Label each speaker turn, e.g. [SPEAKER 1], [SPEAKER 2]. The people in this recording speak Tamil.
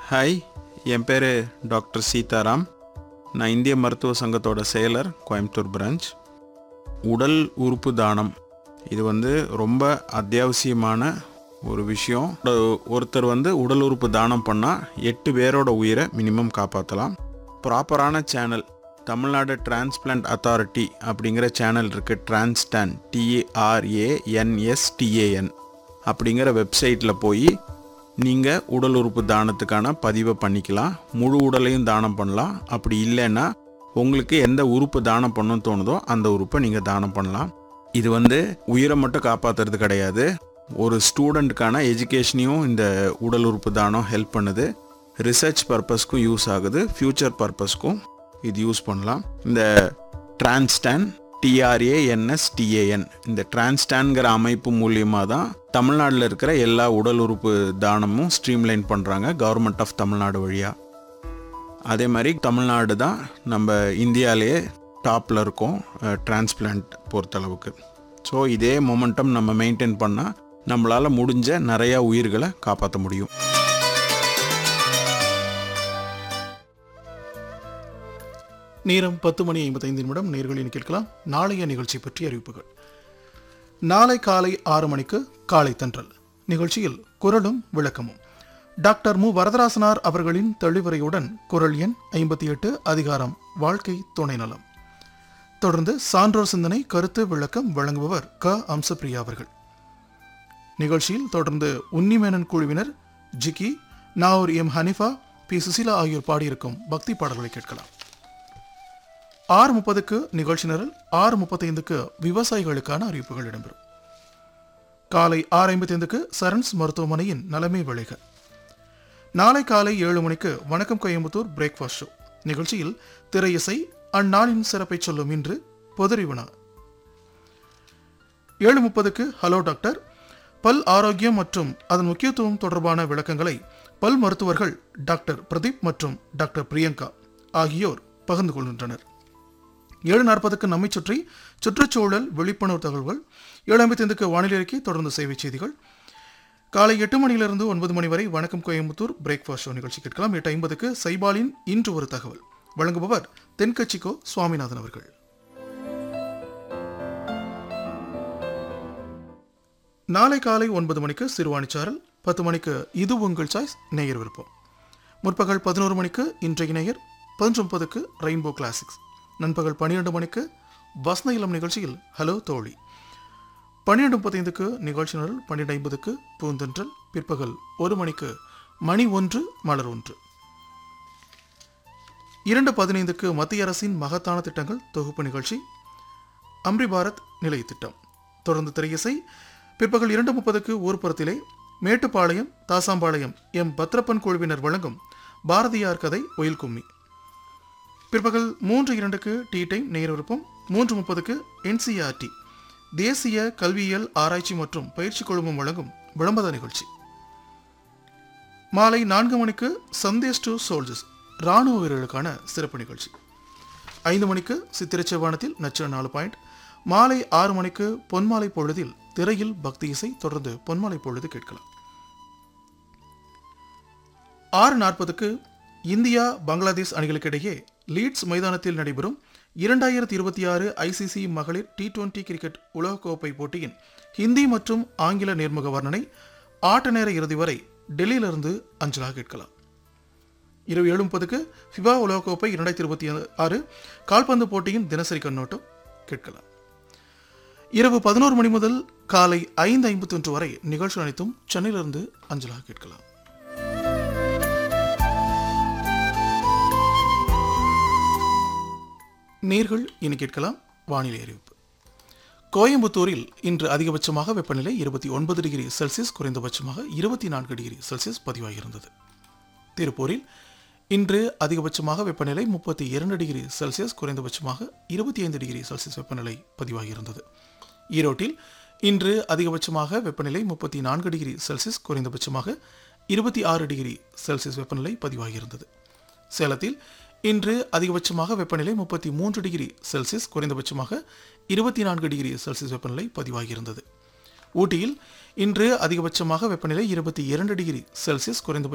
[SPEAKER 1] ஹாய் என் பேர் டாக்டர் சீதாராம் நான் இந்திய மருத்துவ சங்கத்தோட செயலர் கோயம்புத்தூர் பிரான்ச் உடல் உறுப்பு தானம் இது வந்து ரொம்ப அத்தியாவசியமான ஒரு விஷயம் ஒரு- ஒருத்தர் வந்து உடல் உறுப்பு தானம் பண்ணால் எட்டு பேரோட உயிரை மினிமம் காப்பாற்றலாம் ப்ராப்பரான சேனல் தமிழ்நாடு டிரான்ஸ்பிளான்ட் அத்தாரிட்டி அப்படிங்கிற சேனல் இருக்குது டிரான்ஸ்டான் டிஏஆர்ஏஎன்எஸ்டிஏஎன் அப்படிங்கிற வெப்சைட்டில் போய் நீங்கள் உடல் உறுப்பு தானத்துக்கான பதிவை பண்ணிக்கலாம் முழு உடலையும் தானம் பண்ணலாம் அப்படி இல்லைன்னா உங்களுக்கு எந்த உறுப்பு தானம் பண்ணணும்னு தோணுதோ அந்த உறுப்பை நீங்கள் தானம் பண்ணலாம் இது வந்து உயிரை மட்டும் காப்பாற்றுறது கிடையாது ஒரு ஸ்டூடெண்ட்டுக்கான எஜுகேஷனையும் இந்த உடல் உறுப்பு தானம் ஹெல்ப் பண்ணுது ரிசர்ச் பர்பஸ்க்கும் யூஸ் ஆகுது ஃப்யூச்சர் பர்பஸ்க்கும் இது யூஸ் பண்ணலாம் இந்த டிரான்ஸ்டான் டிஆர்ஏஎன்எஸ்டிஏஎன் இந்த டிரான்ஸ்டான்கிற அமைப்பு மூலியமாக தான் தமிழ்நாட்டில் இருக்கிற எல்லா உடல் உறுப்பு தானமும் ஸ்ட்ரீம்லைன் பண்ணுறாங்க கவர்மெண்ட் ஆஃப் தமிழ்நாடு வழியாக அதே மாதிரி தமிழ்நாடு தான் நம்ம இந்தியாவிலேயே டாப்பில் இருக்கோம் டிரான்ஸ்பிளான்ட் பொறுத்தளவுக்கு ஸோ இதே மொமெண்டம் நம்ம மெயின்டைன் பண்ணால் நம்மளால் முடிஞ்ச நிறையா உயிர்களை காப்பாற்ற முடியும்
[SPEAKER 2] நேரம் பத்து மணி ஐம்பத்தைந்து நிமிடம் நேர்களில் கேட்கலாம் நாளைய நிகழ்ச்சி பற்றி அறிவிப்புகள் நாளை காலை ஆறு மணிக்கு காலை தன்றல் நிகழ்ச்சியில் குரலும் விளக்கமும் டாக்டர் மு வரதராசனார் அவர்களின் தெளிவுரையுடன் குரல் எண் ஐம்பத்தி எட்டு அதிகாரம் வாழ்க்கை துணை நலம் தொடர்ந்து சான்றோர் சிந்தனை கருத்து விளக்கம் வழங்குபவர் க அம்சப்பிரியா அவர்கள் நிகழ்ச்சியில் தொடர்ந்து உன்னிமேனன் குழுவினர் ஜிகி நாவூர் எம் ஹனிஃபா பி சுசிலா ஆகியோர் பாடியிருக்கும் பக்தி பாடல்களை கேட்கலாம் ஆறு முப்பதுக்கு நிகழ்ச்சி நிரல் ஆறு முப்பத்தைந்துக்கு விவசாயிகளுக்கான அறிவிப்புகள் இடம்பெறும் காலை ஆறு ஐம்பத்தைந்துக்கு சரண்ஸ் மருத்துவமனையின் நலமே விளைக நாளை காலை ஏழு மணிக்கு வணக்கம் கோயம்புத்தூர் பிரேக்ஃபாஸ்ட் ஷோ நிகழ்ச்சியில் திரை இசை அந்நாளின் சிறப்பை சொல்லும் இன்று பொதுறிவுனா ஏழு முப்பதுக்கு ஹலோ டாக்டர் பல் ஆரோக்கியம் மற்றும் அதன் முக்கியத்துவம் தொடர்பான விளக்கங்களை பல் மருத்துவர்கள் டாக்டர் பிரதீப் மற்றும் டாக்டர் பிரியங்கா ஆகியோர் பகிர்ந்து கொள்கின்றனர் ஏழு நாற்பதுக்கு நம்மை சுற்றி சுற்றுச்சூழல் விழிப்புணர்வு தகவல்கள் ஏழு ஐம்பத்தைந்துக்கு வானிலை அறிக்கை தொடர்ந்து சேவை செய்திகள் காலை எட்டு மணியிலிருந்து ஒன்பது மணி வரை வணக்கம் கோயம்புத்தூர் பிரேக்ஃபாஸ்ட் ஷோ நிகழ்ச்சி கேட்கலாம் எட்டு ஐம்பதுக்கு சைபாலின் இன்று ஒரு தகவல் வழங்குபவர் தென்கட்சிக்கோ சுவாமிநாதன் அவர்கள் நாளை காலை ஒன்பது மணிக்கு சிறுவாணிச்சாரல் பத்து மணிக்கு இது உங்கள் சாய்ஸ் நேயர் விருப்பம் முற்பகல் பதினோரு மணிக்கு இன்றைய நேயர் பதினொன்று முப்பதுக்கு ரெயின்போ கிளாசிக்ஸ் நண்பகல் பன்னிரெண்டு மணிக்கு வசந்த இளம் நிகழ்ச்சியில் ஹலோ தோழி பன்னிரெண்டு முப்பத்தைந்துக்கு நிகழ்ச்சி நிரல் பன்னிரெண்டு ஐம்பதுக்கு பூந்தென்றல் பிற்பகல் ஒரு மணிக்கு மணி ஒன்று மலர் ஒன்று இரண்டு பதினைந்துக்கு மத்திய அரசின் மகத்தான திட்டங்கள் தொகுப்பு நிகழ்ச்சி அம்ரி பாரத் நிலைய திட்டம் தொடர்ந்து திரையிசை பிற்பகல் இரண்டு முப்பதுக்கு ஊர்ப்புறத்திலே மேட்டுப்பாளையம் தாசாம்பாளையம் எம் பத்ரப்பன் குழுவினர் வழங்கும் பாரதியார் கதை ஒயில் கும்மி பிற்பகல் மூன்று இரண்டுக்கு டீ டைம் நேர் விருப்பம் மூன்று முப்பதுக்கு என்சிஆர்டி தேசிய கல்வியியல் ஆராய்ச்சி மற்றும் பயிற்சி குழுமம் வழங்கும் விளம்பர நிகழ்ச்சி மாலை நான்கு மணிக்கு சந்தேஷ் டு சோல்ஜர்ஸ் ராணுவ வீரர்களுக்கான சிறப்பு நிகழ்ச்சி ஐந்து மணிக்கு சித்திரச்செவ்வானத்தில் நச்சு நாலு பாயிண்ட் மாலை ஆறு மணிக்கு பொன்மாலை பொழுதில் திரையில் பக்தி இசை தொடர்ந்து பொன்மாலை பொழுது கேட்கலாம் ஆறு நாற்பதுக்கு இந்தியா பங்களாதேஷ் அணிகளுக்கிடையே லீட்ஸ் மைதானத்தில் நடைபெறும் இரண்டாயிரத்தி இருபத்தி ஆறு ஐசிசி மகளிர் டி டுவெண்டி கிரிக்கெட் உலகக்கோப்பை போட்டியின் ஹிந்தி மற்றும் ஆங்கில நேர்முக வர்ணனை ஆட்ட நேர இறுதி வரை டெல்லியிலிருந்து அஞ்சலாக கேட்கலாம் இரவு ஏழு முப்பதுக்கு ஃபிபா உலகக்கோப்பை இரண்டாயிரத்தி இருபத்தி ஆறு கால்பந்து போட்டியின் தினசரி கண்ணோட்டம் கேட்கலாம் இரவு பதினோரு மணி முதல் காலை ஐந்து ஐம்பத்தொன்று வரை நிகழ்ச்சி அனைத்தும் சென்னையிலிருந்து அஞ்சலாக கேட்கலாம் நேர்கள் இனி கேட்கலாம் வானிலை அறிவிப்பு கோயம்புத்தூரில் இன்று அதிகபட்சமாக வெப்பநிலை இருபத்தி ஒன்பது டிகிரி செல்சியஸ் குறைந்தபட்சமாக இருபத்தி நான்கு டிகிரி செல்சியஸ் பதிவாகியிருந்தது திருப்பூரில் இன்று அதிகபட்சமாக வெப்பநிலை முப்பத்தி இரண்டு டிகிரி செல்சியஸ் குறைந்தபட்சமாக இருபத்தி ஐந்து டிகிரி செல்சியஸ் வெப்பநிலை பதிவாகியிருந்தது ஈரோட்டில் இன்று அதிகபட்சமாக வெப்பநிலை முப்பத்தி நான்கு டிகிரி செல்சியஸ் குறைந்தபட்சமாக இருபத்தி ஆறு டிகிரி செல்சியஸ் வெப்பநிலை பதிவாகியிருந்தது சேலத்தில் இன்று அதிகபட்சமாக வெப்பநிலை முப்பத்தி மூன்று டிகிரி செல்சியஸ் குறைந்தபட்சமாக இருபத்தி நான்கு டிகிரி செல்சியஸ் வெப்பநிலை பதிவாகியிருந்தது ஊட்டியில் இன்று அதிகபட்சமாக வெப்பநிலை இருபத்தி இரண்டு டிகிரி செல்சியஸ் குறைந்தபட்ச